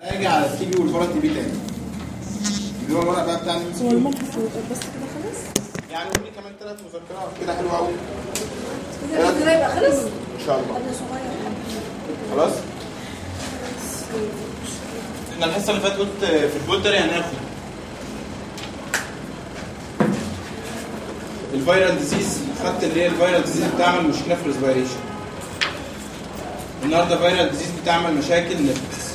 ارجع على التي بي والفرع تي بي تاني اللي هو الورق بقى بتاع هو المسكين الملحق بس كده خلاص يعني قول لي كمان ثلاث مذكرات كده حلوه قوي كده كده يبقى خلص ان شاء الله انا صغير خلاص ان الحصه اللي فاتت قلت في البولتر هناخد الفيرال ديزيز خدت اللي هي الفيرال ديزيز بتعمل مشكله في الريسبيريشن النهارده فيرال ديزيز بتعمل مشاكل نفس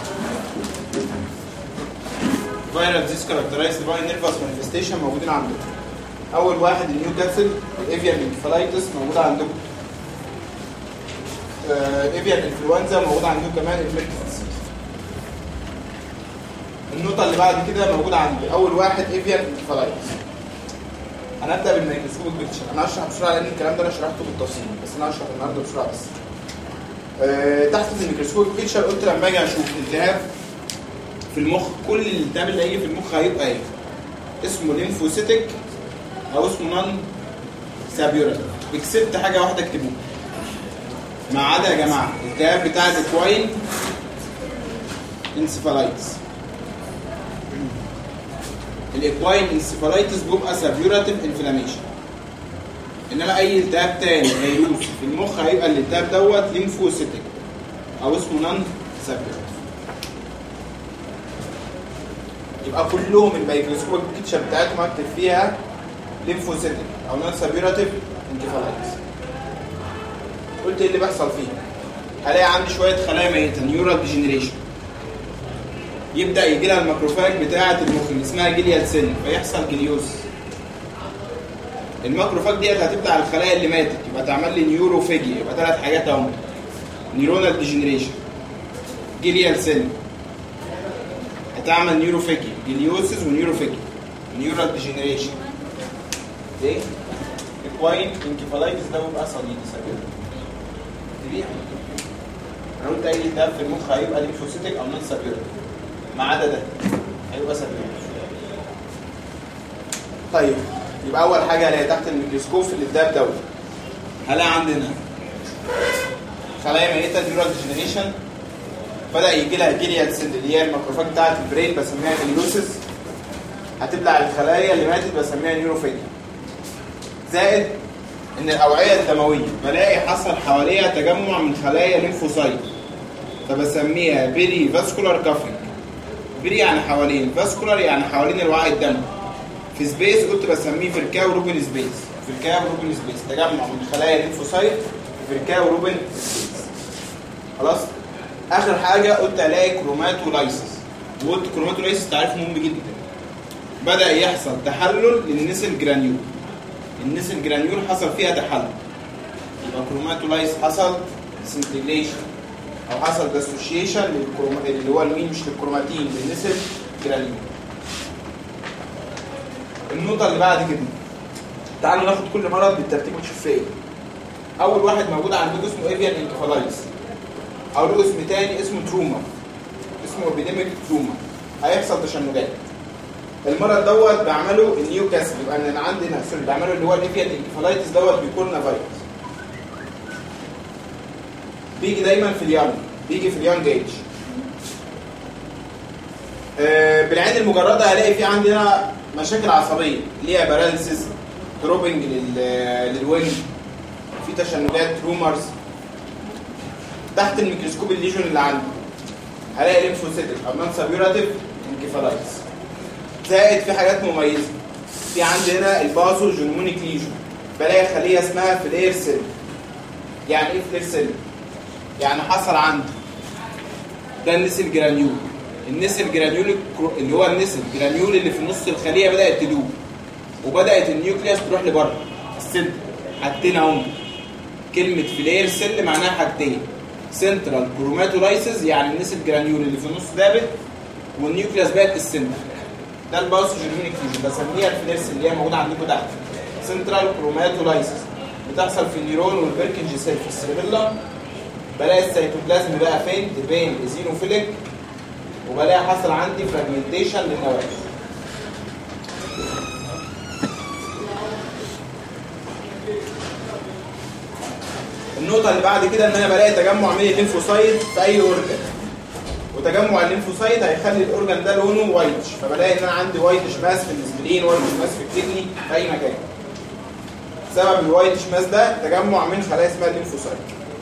فيرال ديزيز كاركترايزد باي نيرفس مانيفستيشن موجودين عندكم اول واحد النيوكاسل الافيان انكفالايتس موجود عندكم ايفيان انفلونزا موجود عندكم كمان الميركس النقطة اللي بعد كده موجودة عندي أول واحد ايفيان انفلايتس هنبدأ بالميكروسكوب بيكتشر أنا هشرح بسرعة لأن الكلام ده أنا شرحته بالتفصيل بس أنا هشرح النهاردة بسرعة بس أه تحت الميكروسكوب بيكتشر قلت لما أجي أشوف التهاب في المخ كل الالتهاب اللي هيجي في المخ هيبقى إيه؟ اسمه ليمفوسيتك أو اسمه نون سابيورال اكسبت حاجة واحدة اكتبوها ما عدا يا جماعه الالتهاب بتاع الاكواين انسفالايتس الاكواين انسفالايتس بيبقى سابيوراتيف انفلاميشن انما اي التهاب تاني فيروس في المخ هيبقى الالتهاب دوت ليمفوسيتك او اسمه نون سابيوراتيف يبقى كلهم الميكروسكوب بيكتشر بتاعتهم هكتب فيها ليمفوسيتك او نون سابيوراتيف انكفالايتس قلت ايه اللي بيحصل فيه هلاقي عندي شويه خلايا ميته نيورال ديجنريشن يبدا يجي لها الماكروفاج بتاعه المخ اللي اسمها جيليال سيل فيحصل جليوز الماكروفاج ديت هتبدا على الخلايا اللي ماتت يبقى تعمل لي نيوروفيجي يبقى ثلاث حاجات اهم نيورونال ديجنريشن جيليال سيل هتعمل نيوروفيجي جليوسيس ونيوروفيجي نيورال ديجنريشن ايه اكواين انكفالايتس ده بيبقى صليدي سبيل تبيع انا قلت اي التهاب في المخ هيبقى ليمفوسيتك او نون سابيورال ما عدا ده هيبقى سابيورال طيب يبقى اول حاجه هلاقي تحت الميكروسكوب في الالتهاب دوت هلاقي عندنا خلايا ميته نيورال ديجنريشن بدا يجي لها جيليال سيل اللي هي الماكروفاج بتاعت البرين بسميها جليوسيس هتبلع الخلايا اللي ماتت بسميها نيوروفيجيا زائد ان الاوعيه الدمويه بلاقي حصل حواليها تجمع من خلايا ليمفوسايت فبسميها بيري فاسكولار كافينج بيري يعني حوالين فاسكولار يعني حوالين الوعي الدموي في سبيس قلت بسميه فيركاو روبن سبيس فيركاو روبن سبيس تجمع من خلايا ليمفوسايت فيركاو روبن سبيس خلاص اخر حاجه قلت الاقي كروماتولايسيس وقلت كروماتولايسيس تعريف مهم جدا بدا يحصل تحلل للنسل جرانيول النسل جرانيول حصل فيها تحلل يبقى كروماتولايز حصل سنتيليشن او حصل ديسوشيشن للكروما اللي هو المين مش للكروماتين للنسل جرانيول النقطة اللي بعد كده تعالوا ناخد كل مرض بالترتيب ونشوف فيه ايه أول واحد موجود عندكم اسمه ايفيان انكفالايز أو له اسم تاني اسمه تروما اسمه ابيديميك تروما هيحصل تشنجات المرض دوت بعمله النيوكاسل يبقى انا عندنا سوري بعمله اللي هو الايفيان انكفالايتس دوت بيكون فيروس بيجي دايما في اليانج بيجي في اليانج ايج آه بالعين المجرده هلاقي في عندنا مشاكل عصبيه اللي هي باراليسيس دروبنج للوينج في تشنجات رومرز تحت الميكروسكوب الليجون اللي عندي هلاقي ليمفوسيتك او نون سابيوراتيف انكفالايتس زائد في حاجات مميزه في عندنا البازو جنونيك ليجون بلاقي خليه اسمها فلير سيل يعني ايه فلير سيل يعني حصل عندي ده النسل جرانيول النسل جرانيول اللي هو النسل جرانيول اللي في نص الخليه بدات تدوب وبدات النيوكليوس تروح لبره السنتر حاجتين اهم كلمه فلير سيل معناها حاجتين سنترال كروماتولايسيس يعني النسل جرانيول اللي في النص دابت والنيوكليوس بقت السنتر ده الباص جيرمينيك فيجن بسميها الفليرس اللي هي موجوده عندكم تحت سنترال كروماتولايسيس بتحصل في النيرون والبركنج سيل في السيربيلا بلاقي السيتوبلازم بقى فين تبين ايزينوفيليك وبلاقي حصل عندي فراجمنتيشن للنواه النقطه اللي بعد كده ان انا بلاقي تجمع من الليمفوسايت في اي اورجن وتجمع الليمفوسايت هيخلي الاورجان ده لونه وايتش فبلاقي ان انا عندي وايتش ماس في الاسبرين وايتش ماس في الكدني في اي مكان سبب الوايتش ماس ده تجمع من خلايا اسمها الليمفوسايت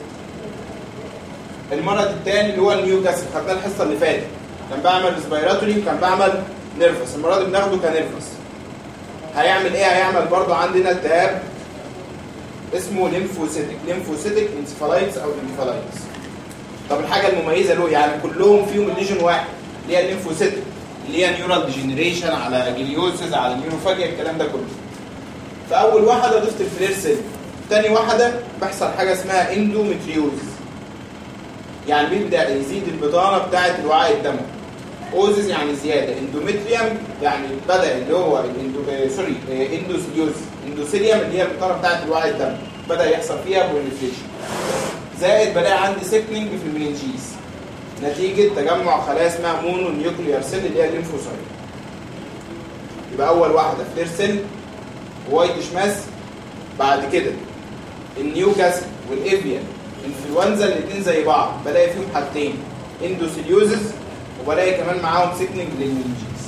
المرض الثاني اللي هو النيوكاسل خدناه الحصه اللي فاتت كان بعمل ريسبيراتوري وكان بعمل نيرفس المره دي بناخده كنيرفس هيعمل ايه هيعمل برضو عندنا التهاب اسمه ليمفوسيتك ليمفوسيتك انسفالايتس او انفالايتس طب الحاجه المميزه له يعني كلهم فيهم الليجن واحد اللي هي الليمفوسيتك اللي هي نيورال ديجنريشن على جليوسيس على نيوروفاجيا الكلام ده كله فاول واحده ضفت الفلير سيل تاني واحده بيحصل حاجه اسمها اندومتريوز يعني بيبدا يزيد البطانه بتاعه الوعاء الدموي اوزز يعني زياده اندومتريوم يعني بدا اللي هو الاندو آه، سوري آه، اندوسيليوز اندوسيليوم اللي هي البطانه بتاعه الوعاء الدموي بدا يحصل فيها بروليفريشن زائد بلاقي عندي سيكنينج في المننجيز نتيجه تجمع خلايا اسمها مونو نيوكليار سيل اللي هي الليمفوسايت يبقى اول واحده فلير سيل وايتش ماس بعد كده النيوكاسل والافيان انفلونزا الاثنين زي بعض بلاقي فيهم حاجتين اندوسيليوزز وبلاقي كمان معاهم سيكنينج للمنجيز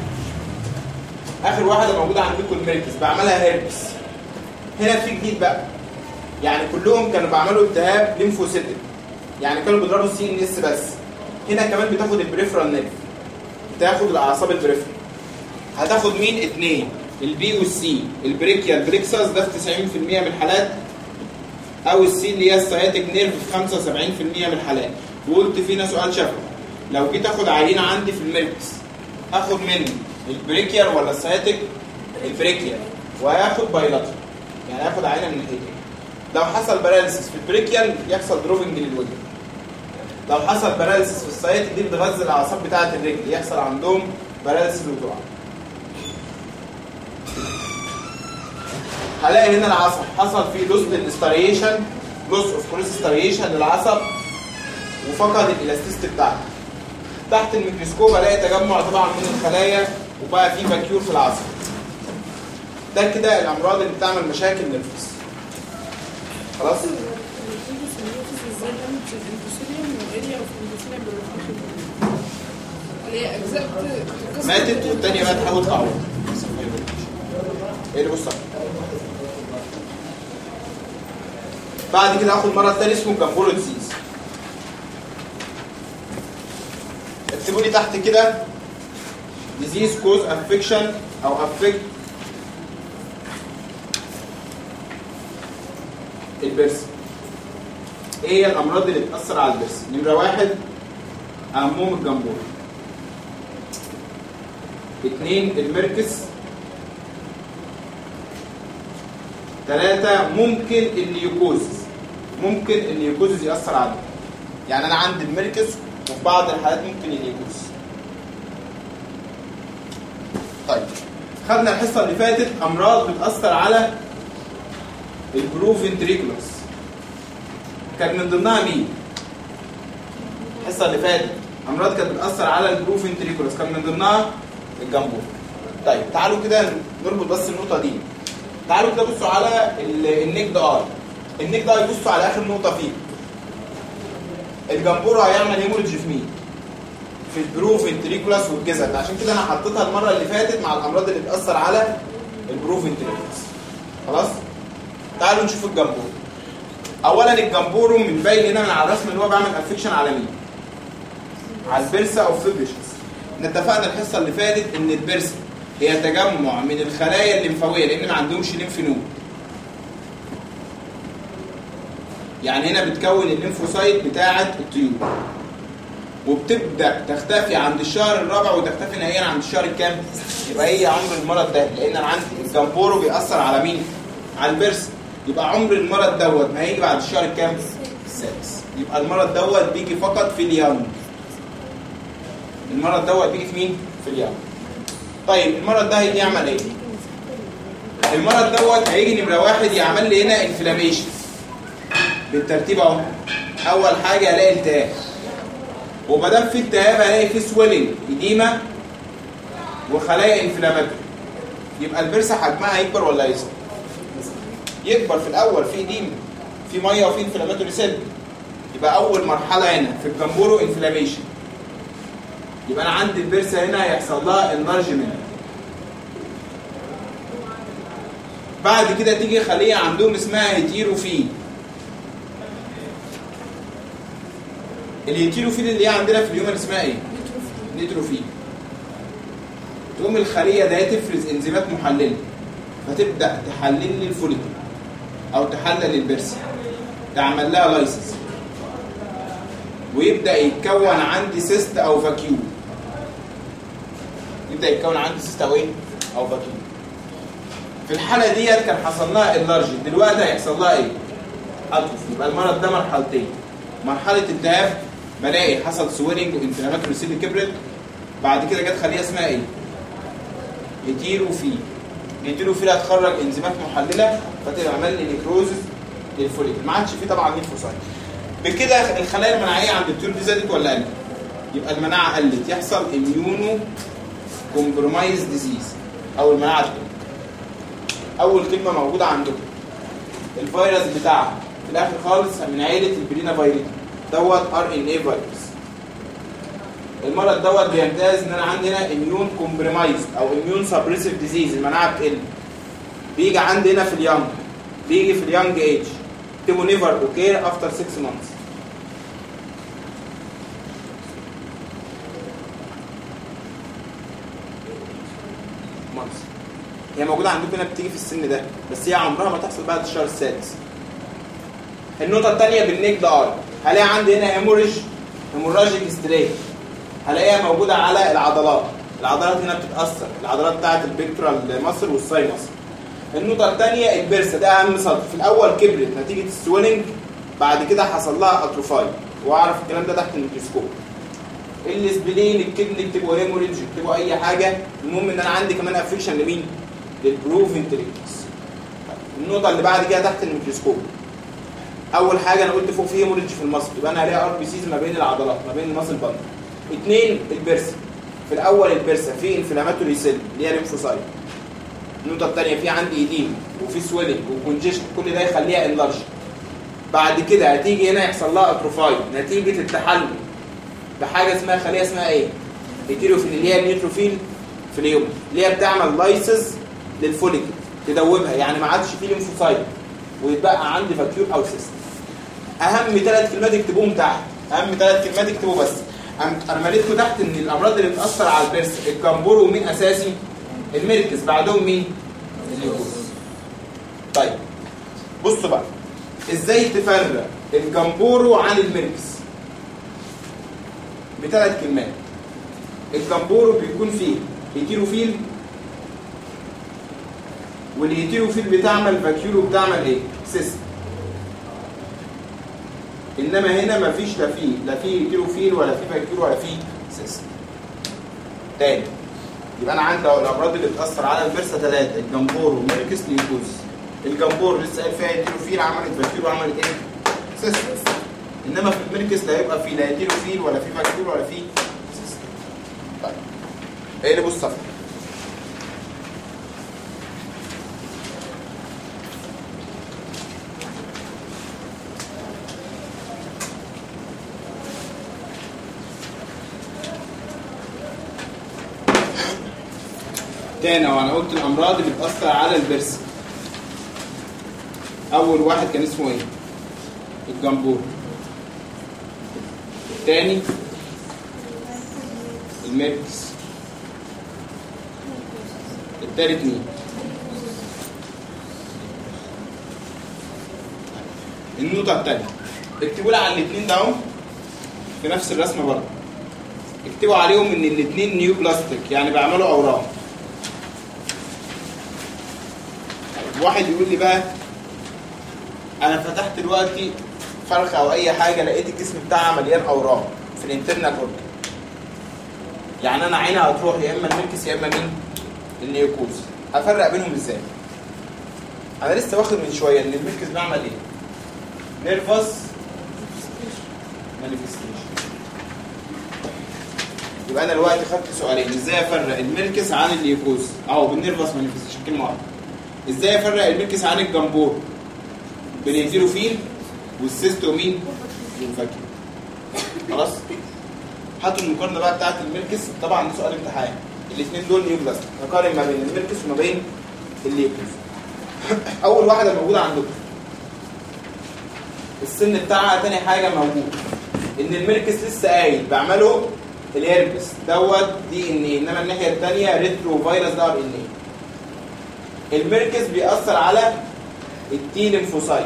اخر واحده موجوده عندكم الميركس بعملها هيربس هنا في جديد بقى يعني كلهم كانوا بعملوا التهاب ليمفوسيتك يعني كانوا بيضربوا السي ان اس بس هنا كمان بتاخد البريفرال نيرف بتاخد الاعصاب البريفرال هتاخد مين اتنين البي والسي البريكيال بريكساس ده في 90% من الحالات او السي اللي هي السياتيك نيرف في 75% من الحالات وقلت فينا سؤال شفوي لو جيت اخد عينه عندي في الميركس اخد منه البريكيال ولا السياتيك البريكيال وهاخد بايلاتر يعني هاخد عينه من ناحيتين لو حصل باراليسيس في البريكيال يحصل دروبنج للوجه لو حصل باراليسيس في السياتيك دي بتغذي الاعصاب بتاعه الرجل يحصل عندهم باراليسيس وتقع هلاقي هنا العصب حصل فيه لوس للستريشن لوس اوف كوليستريشن للعصب وفقد الالاستيست بتاعته تحت الميكروسكوب الاقي تجمع طبعا من الخلايا وبقى فيه فاكيور في العصب ده كده الامراض اللي بتعمل مشاكل للنفس خلاص اللي هي اجزاء بتتكسر. ماتت والتانية بقى تحاول تعوض ايه اللي بص بعد كده هاخد مرض تاني اسمه جامبورو ديزيز اكتبوا لي تحت كده ديزيز كوز افكشن او افكت البرس ايه هي الامراض اللي بتاثر على البرس نمره واحد اهمهم الجمبور اثنين المركز ثلاثة ممكن النيوكوزز ممكن النيوكوزز يأثر عليه يعني أنا عندي المركز وفي بعض الحالات ممكن النيوكوز طيب خدنا الحصة اللي فاتت أمراض بتأثر على البروفنتريكولوس كان من ضمنها مين؟ الحصة اللي فاتت أمراض كانت بتأثر على البروفنتريكولوس كان من ضمنها الجمبور طيب تعالوا كده نربط بس النقطة دي تعالوا كده بصوا على ال- النيك ده اي النيك ده بصوا على اخر نقطة فيه الجمبور هيعمل هيموريدج في مين؟ في البروفنتريكولاس والجزل عشان كده انا حطيتها المرة اللي فاتت مع الامراض اللي بتأثر على البروفنتريكولاس خلاص؟ تعالوا نشوف الجمبور اولا الجمبورو من باين هنا من على الرسم اللي هو بيعمل افكشن على مين؟ على البرسا او فيبريشنز احنا اتفقنا الحصه اللي فاتت ان البرسا هي تجمع من الخلايا الليمفاويه لان ما عندهمش ليمف نود يعني هنا بتكون الليمفوسايت بتاعه الطيور وبتبدا تختفي عند الشهر الرابع وتختفي نهائيا عند الشهر الكام يبقى هي عمر المرض ده لان انا عندي الجمبورو بيأثر على مين على البرسا يبقى عمر المرض دوت ما هيجي بعد الشهر الكام السادس يبقى المرض دوت بيجي فقط في اليوم المرض دوت بيجي في مين في اليوم طيب المرض ده هيجي يعمل ايه المرض دوت هيجي نمره واحد يعمل لي هنا انفلاميشن بالترتيب اهو اول حاجه الاقي التهاب وما دام في التهاب هلاقي في سويلنج اديمه وخلايا انفلاماتوري يبقى البرسه حجمها هيكبر ولا يصغر يكبر في الاول في اديمه في ميه وفي انفلاماتوري سيل يبقى اول مرحله هنا في الجمبورو انفلاميشن يبقى انا عندي البرسه هنا هيحصل لها انلارجمنت بعد كده تيجي خليه عندهم اسمها هيتيروفيل الهيتيروفيل اللي هي عندنا في اليومن اسمها ايه؟ نيتروفيل تقوم الخليه ده تفرز انزيمات محلله فتبدا تحلل لي الفوليكل او تحلل البرسه تعمل لها لايسنس ويبدا يتكون عندي سيست او فاكيوم يبدا يتكون عندي سيست او ايه او فاكيوم في الحاله ديت كان حصل لها اللارج دلوقتي هيحصل لها ايه اطرف يبقى المرض ده مرحلتين مرحله التهاب بلاقي حصل سويلنج وانفلاماتوري سيل كبرت بعد كده جت خليه اسمها ايه هيتيروفيل الهيتيروفيل هتخرج انزيمات محلله فتعمل لي نيكروزس للفوليكل ما عادش فيه طبعا ليمفوسايت بكده الخلايا المناعيه عند الطيور دي زادت ولا قلت يبقى المناعه قلت يحصل اميونو كومبرومايز ديزيز او المناعه تقل اول كلمه موجوده عندكم الفيروس بتاعها في الاخر خالص من عيله البرينا فيروس دوت ار ان اي فيروس المرض دوت بيمتاز ان انا عندي هنا اميون كومبرومايز او اميون سبريسيف ديزيز المناعه بتقل بيجي عندي هنا في اليانج بيجي في اليانج ايج تيمو نيفر اوكير افتر 6 مانثس مانثس هي موجوده عندكم هنا بتيجي في السن ده بس هي عمرها ما تحصل بعد الشهر السادس النقطه الثانيه بالنيك ده ار هلاقي عندي هنا هيموريج هيموراجيك ستريك هلاقيها موجوده على العضلات العضلات هنا بتتاثر العضلات بتاعت البيكتورال مصر والساينس النقطه الثانيه البرسه ده اهم سطر في الاول كبرت نتيجه السويلنج بعد كده حصل لها اتروفاي واعرف الكلام ده تحت الميكروسكوب السبلين الكدني اكتبوا هيموريدج اكتبوا اي حاجه المهم ان انا عندي كمان افكشن لمين للبروفنتريكس النقطه اللي بعد كده تحت الميكروسكوب اول حاجه انا قلت فوق في هيموريدج في المصل يبقى انا هلاقي ار بي سيز ما بين العضلات ما بين المصل بند اثنين البرسه في الاول البرسه في انفلاماتوري سيل اللي هي ليمفوسايت النقطه الثانيه في عندي ايديم وفي سويلنج وكونجيشن كل ده يخليها انلارج بعد كده هتيجي هنا يحصل لها اتروفاي نتيجه التحلل بحاجه اسمها خليه اسمها ايه هيتيروفيل اللي هي النيوتروفيل في اليوم اللي هي بتعمل لايسز للفوليكل تدوبها يعني ما عادش فيه ليمفوسايت ويتبقى عندي فاكيول او سيست اهم ثلاث كلمات اكتبوهم تحت اهم ثلاث كلمات اكتبوا بس أم- انا مليتكم تحت ان الامراض اللي بتاثر على البرس الجمبور ومين اساسي الميركس بعدهم مين الليوكوز طيب بصوا بقى ازاي تفرق الجمبورو عن الميركس بثلاث كلمات الجمبورو بيكون فيه هيتيروفيل والهيتيروفيل بتعمل فاكيولو بتعمل ايه سيست انما هنا مفيش لا فيه لا فيه هيتيروفيل ولا فيه فاكيولو ولا فيه سيست تاني يبقى انا عندي الامراض اللي بتاثر على الفيرسا ثلاثه الجمبور والميركس ليوكوز الجمبور لسه قايل فيها هيتيروفيل عملت فاكيولو وعملت ايه سيست انما في الميركس لا هيبقى فيه لا هيتيروفيل ولا فيه فاكيولو ولا فيه سيست طيب ايه اللي بص صفحه تاني وانا قلت الامراض اللي بتاثر على البرس اول واحد كان اسمه ايه الجمبور الثاني الميركس الثالث مين النقطة الثانية اكتبوا لي على الاثنين ده اهو في نفس الرسمة برضه اكتبوا عليهم ان الاثنين نيو بلاستيك يعني بيعملوا اوراق واحد يقول لي بقى انا فتحت دلوقتي فرخه او اي حاجه لقيت الجسم بتاعها مليان اورام في الانترنال اورجن يعني انا عيني هتروح يا اما المنكس يا اما مين النيوكوز افرق بينهم ازاي انا لسه واخد من شويه ان المنكس بيعمل ايه نيرفس مانيفستيشن يبقى انا دلوقتي خدت سؤالين ازاي افرق الميركس عن النيوكوز اهو بالنيرفس مانيفستيشن كلمه واحده ازاي افرق الميركس عن الجمبور بالهيتيروفيل والسيستومين والفاكيوم خلاص هاتوا المقارنه بقى بتاعت الميركس طبعا ده سؤال امتحان الاثنين دول نيوبلاست نقارن ما بين الميركس وما بين الليبرز اول واحده موجوده عندكم السن بتاعها تاني حاجه موجود ان الميركس لسه قايل بعمله الهربس دوت دي ان ايه انما الناحيه الثانيه ريترو فيروس ده ار ان ايه الميركس بيأثر على التي ليمفوسايت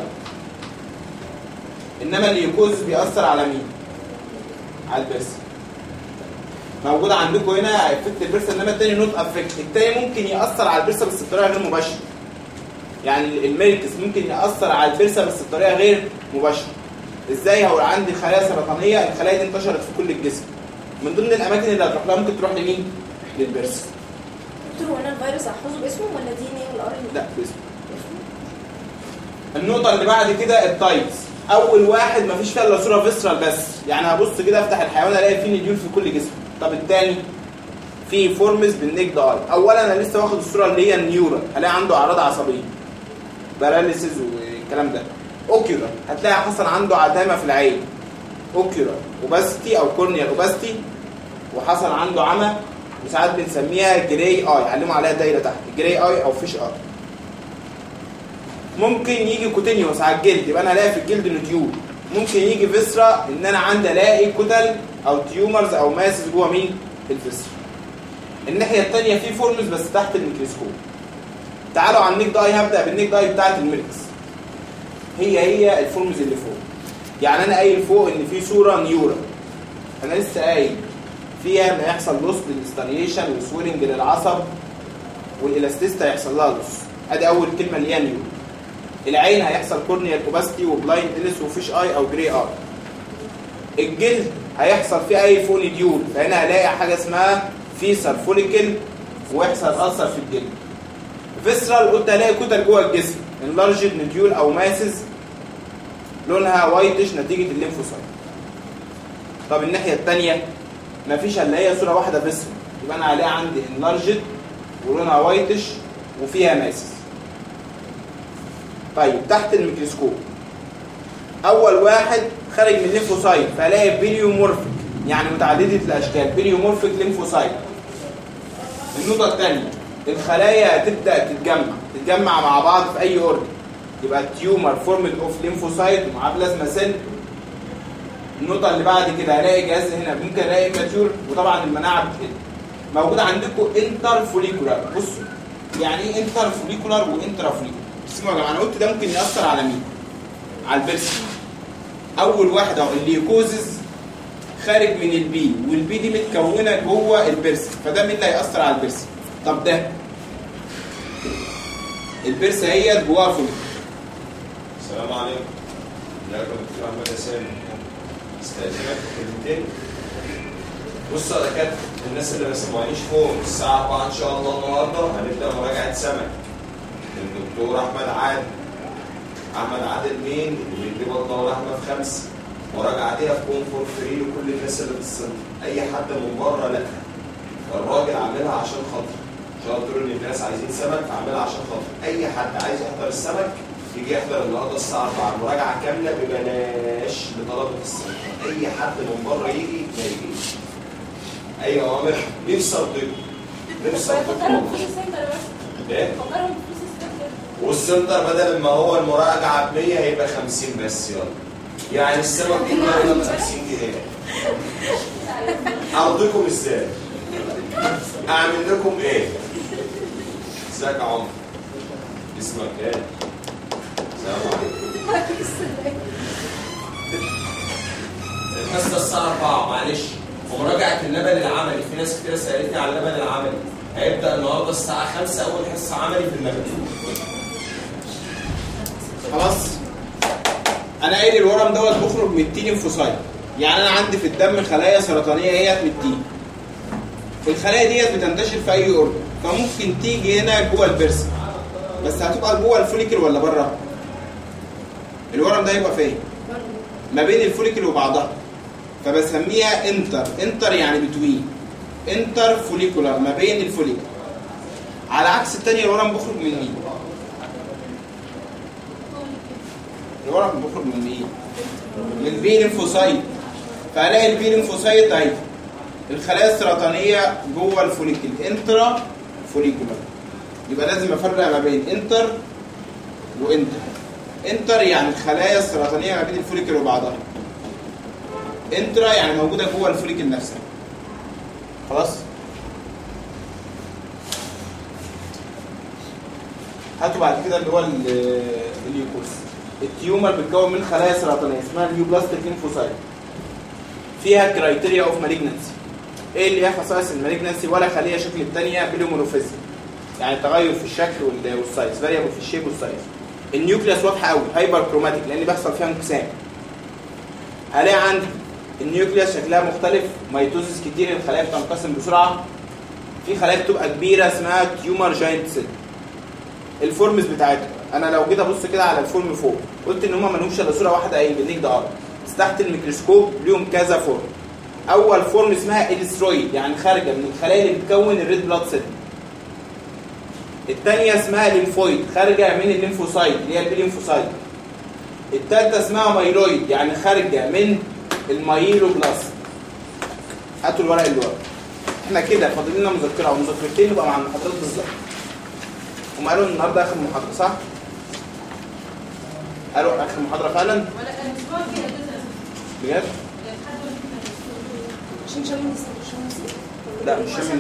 انما اليوكوز بيأثر على مين؟ على البرس موجود عندكم هنا افكت البرس انما التاني نوت افكت التاني ممكن يأثر على البرسه بس بطريقه غير مباشره يعني الميركس ممكن يأثر على البرسه بس بطريقه غير مباشره ازاي هو عندي خلايا سرطانيه الخلايا دي انتشرت في كل الجسم من ضمن الاماكن اللي هتروح لها ممكن تروح لمين؟ للبرس دكتور هو انا الفيروس هحفظه باسمه ولا دي ان ايه والار ان لا باسم النقطة اللي بعد كده التايبس أول واحد مفيش فيها إلا صورة فيسرال بس يعني هبص كده أفتح الحيوان ألاقي فيه نديول في كل جسمه طب التاني في فورمز بالنيك اي أولا أنا لسه واخد الصورة اللي هي النيورال هلاقي عنده أعراض عصبية باراليسيس والكلام ده أوكيولار هتلاقي حصل عنده عدامة في العين أوكيولار أوباستي أو كورنيال أوباستي وحصل عنده عمى وساعات بنسميها جراي اي علموا عليها دايره تحت جراي اي او فيش اي ممكن يجي كوتينيوس على الجلد يبقى انا هلاقي في الجلد نوديول ممكن يجي فيسرا ان انا عندي الاقي كتل او تيومرز او ماسس جوه مين الفيسرا الناحيه الثانيه في فورمز بس تحت الميكروسكوب تعالوا على النيك داي هبدا بالنيك داي بتاعت الميركس هي هي الفورمز اللي فوق يعني انا قايل فوق ان في صوره نيورا انا لسه قايل فيها ان هيحصل لوس للستريشن وسويلنج للعصب والالاستيست هيحصل لها لوس ادي اول كلمه اللي هي نيو العين هيحصل كورنيال اوباستي وبلايند اليس وفيش اي او جري اي الجلد هيحصل فيه اي فوني ديول فهنا هلاقي حاجه اسمها فيسر فوليكل ويحصل اثر في الجلد فيسرال قلت هلاقي كتل جوه الجسم انلارجد نديول او ماسز لونها وايتش نتيجه الليمفوسايت طب الناحيه الثانيه مفيش الا هي صوره واحده بس يبقى انا هلاقي عندي انلارجد ولونها وايتش وفيها ماسس طيب تحت الميكروسكوب اول واحد خارج من الليمفوسايت فالاقي بيليومورفيك يعني متعدده الاشكال بيليومورفيك ليمفوسايت النقطه الثانيه الخلايا تبدا تتجمع تتجمع مع بعض في اي اورجن يبقى تيومر فورمد اوف ليمفوسايت ومعاه بلازما سيل النقطة اللي بعد كده هلاقي جهاز هنا ممكن الاقي ماتيور وطبعا المناعة بتقل. موجود عندكم انتر فوليكولار بصوا يعني ايه انتر فوليكولار وانترا فوليكولار؟ اسمعوا يا جماعة انا قلت ده ممكن يأثر على مين؟ على البرس. أول واحد اهو الليوكوزز خارج من البي والبي دي متكونة جوه البرس فده مين اللي هيأثر على البرس؟ طب ده البرس هي جواها فوليكولار السلام عليكم ازيكم يا دكتور احمد حسين استاذنك كلمتين بص يا دكاتره الناس اللي ما سمعونيش فوق الساعه 4 ان شاء الله النهارده هنبدا مراجعه سمك الدكتور احمد عادل احمد عادل مين اللي بيدي بطنه ولحمه في خمسه مراجعه دي هتكون فور فري لكل الناس اللي بتصل اي حد من بره لا الراجل عاملها عشان خاطر عشان قلت له ان الناس عايزين سمك فعاملها عشان خاطر اي حد عايز يحضر السمك يجي يحضر النهارده الساعه 4 المراجعه كامله ببلاش لطلبه السمك اي حد من بره يجي ما يجيش اي اوامر نفسي ارضيكم نفسي فكرهم ارضيكم في السنتر بس ايه فكرهم في السنتر والسنتر بدل ما هو المراجعه ب 100 هيبقى 50 بس يلا يعني السمك كله هيبقى ب 50 جنيه ارضيكم ازاي؟ اعمل لكم ايه؟ ازيك يا عمر؟ اسمك ايه؟ السلام عليكم الحصه الساعه 4 معلش ومراجعه اللبن العملي في ناس كتير سالتني على اللبن العملي هيبدا النهارده الساعه 5 اول حصه عملي في اللبن خلاص انا قايل الورم دوت بيخرج من التين انفوسايت يعني انا عندي في الدم خلايا سرطانيه هي من التين الخلايا ديت بتنتشر في اي اورجن فممكن تيجي هنا جوه البرس بس هتبقى جوه الفوليكل ولا بره الورم ده هيبقى فين ما بين الفوليكل وبعضها فبسميها انتر انتر يعني بتوين انتر فوليكولار ما بين الفوليكل على عكس الثانيه الورم بيخرج من مين الورق بيخرج من مين؟ من البي ليمفوسايت فالاقي البي ليمفوسايت اهي الخلايا السرطانيه جوه الفوليكل انترا فوليكولار يبقى لازم افرق ما بين انتر وانتر انتر يعني الخلايا السرطانيه ما بين الفوليكل وبعضها انترا يعني موجوده جوه الفوليكل نفسها خلاص هاتوا بعد كده اللي هو ال- اليوكوس التيومر بتتكون من خلايا سرطانيه اسمها النيوبلاستيك ليمفوسايت فيها كرايتيريا اوف مالجنسي ايه اللي هي خصائص المالجنسي ولا خليه شكل الثانيه بلومونوفيزم يعني تغير في الشكل وال- والسايز فاريبل في الشيب والسايز النيوكليوس واضحه قوي هايبر كروماتيك لان بيحصل فيها انقسام هلاقي عندي النيوكليوس شكلها مختلف ميتوزس كتير الخلايا بتنقسم بسرعه في خلايا بتبقى كبيره اسمها تيومر جاينت سيل الفورمز بتاعتهم انا لو جيت ابص كده على الفورم فوق قلت ان هم ما لهمش الا صوره واحده ايه بالنيك ده ارض بس تحت الميكروسكوب ليهم كذا فورم اول فورم اسمها السترويد يعني خارجه من الخلايا اللي بتكون الريد بلاد سيل الثانيه اسمها ليمفويد خارجه من الليمفوسايت اللي هي الليمفوسايت الثالثه اسمها مايلويد يعني خارجه من المايلوبلاست هاتوا الورق اللي ورا احنا كده فاضل لنا مذكره او مذكرتين نبقى مع المحاضرات بالظبط هم قالوا النهارده اخر محاضره صح؟ قالوا اخر محاضره فعلا ولا الاسبوع كده جزء بجد؟ لحد عشان شم النسيم شم النسيم لا مش شامل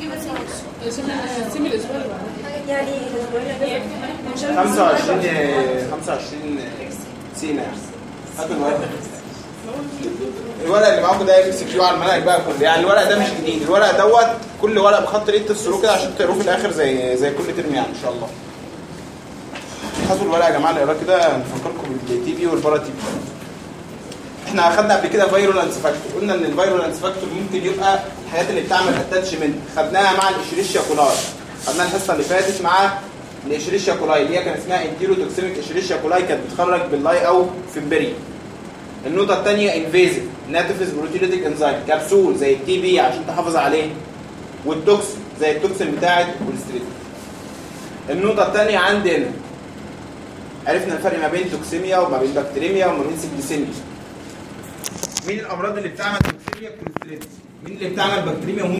سيب الاسبوع اللي بعده يعني الاسبوعين اللي فاتوا. شم النسيم 25 25 سينا يعني هاتوا الورق الورق اللي معاكم ده ام سي كيو على المنهج بقى كله يعني الورق ده مش جديد الورق دوت كل ورق بخط ايد تفصلوه كده عشان تقروه في الاخر زي زي كل ترم يعني ان شاء الله هاتوا الورق يا جماعه نقراه كده نفكركم بالتي بي والبارا تي بي احنا اخدنا قبل كده فيرولانس فاكتور قلنا ان الفيرولانس فاكتور ممكن يبقى الحاجات اللي بتعمل اتاتشمنت خدناها مع الاشريشيا كولاي خدناها الحصه اللي فاتت مع الاشريشيا كولاي اللي هي كان اسمها انتيرو توكسيميك اشريشيا كولاي كانت بتخرج باللاي او فيمبري النقطه الثانيه انفيزيف ناتيفز بروتيليتيك انزيم كبسول زي التي بي عشان تحافظ عليه والتوكسين زي التوكسين بتاعت الكوليسترول النقطه الثانيه عندنا عرفنا الفرق ما بين توكسيميا وما بين بكتيريميا وما بين سيبتيسيميا مين الامراض اللي بتعمل توكسيميا كوليسترول مين اللي بتعمل بكتيريميا